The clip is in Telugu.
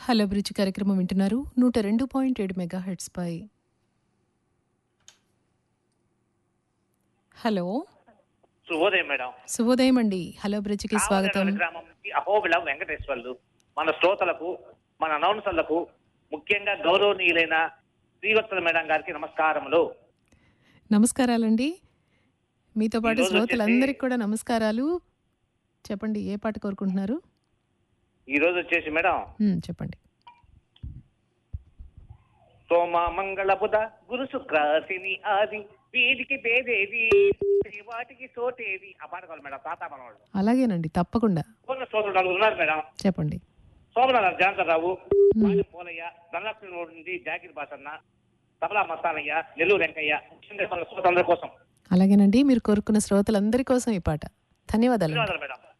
హలో బ్రిడ్జ్ కార్యక్రమం వింటున్నారు నూట రెండు పాయింట్ ఏడు మెగా హెడ్స్ పై హలో శుభోదయం మేడం శుభోదయం అండి హలో బ్రిడ్జ్కి స్వాగతం కావలి గ్రామం నుంచి అహోబిళం వెంకటేశ్వర్లు మన శ్రోతలకు మన అనౌన్సర్లకు ముఖ్యంగా గౌరవనీయులైన శ్రీవత్సల మేడం గారికి నమస్కారములు నమస్కారాలండి మీతో పాటు ఈరోజు శ్రోతలందరికీ కూడా నమస్కారాలు చెప్పండి ఏ పాట కోరుకుంటున్నారు ఈ రోజు వచ్చేసి మేడం ఉమ్, చెప్పండి సోమ మంగళ బుధ గురు శుక్ర శని ఆది వీటికి పేదేది వాటికి సోటేది ఆ పాట కావాలి మేడం తాత మనవాళ్ళు అలాగేనండి తప్పకుండా కొన్ని శ్రోతలు నలుగురు ఉన్నారు మేడం చెప్పండి సోమనాథ్ జానకర్ రావు మాజీ పోలయ్య ధనలక్ష్మి రోడ్ నుండి జాకిర్ బాసన్న తబలా మస్తానయ్య నెల్లూరు వెంకయ్య ముఖ్యంగా మన శ్రోతలందరి కోసం అలాగేనండి మీరు కోరుకున్న శ్రోతలందరి కోసం ఈ పాట ధన్యవాదాలు ధన్యవాదాలు మేడం